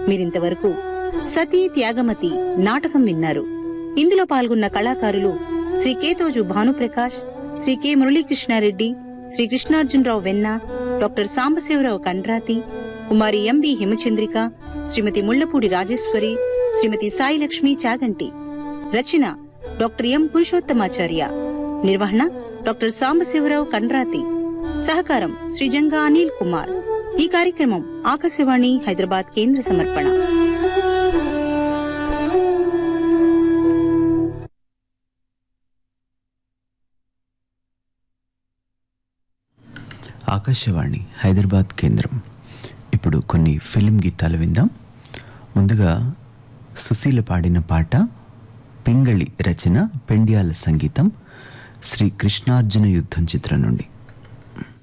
మీరింతవరకు సతీ త్యాగమతి నాటకం విన్నారు ఇందులో పాల్గొన్న కళాకారులు Sri Ketoju Bhanuprakash Sri K Muralikrishnareddy Sri Krishnarjunarao Venna doctor Sambasivarao Kandrathi Kumari MB Himachandrika Srimathi Mullapudi Rajeswari Srimathi Sailakshmi Chaganti రచన డాక్టర్ ఎం పురుషోత్తమాచార్య నిర్వహణ డాక్టర్ సాంబశివరావు కండ్రాతి సహకారం శ్రీ జంగా అనిల్ కుమార్ ఈ కార్యక్రమం ఆకాశవాణి హైదరాబాద్ కేంద్ర సమర్పణ ఆకాశవాణి హైదరాబాద్ కేంద్రం ఇప్పుడు కొన్ని ఫిలిం గీతాలు విందాం ముందుగా సుశీల పాడిన పాట పింగళి రచన పెండ్యాల సంగీతం శ్రీ కృష్ణార్జున యుద్ధం చిత్రం నుండి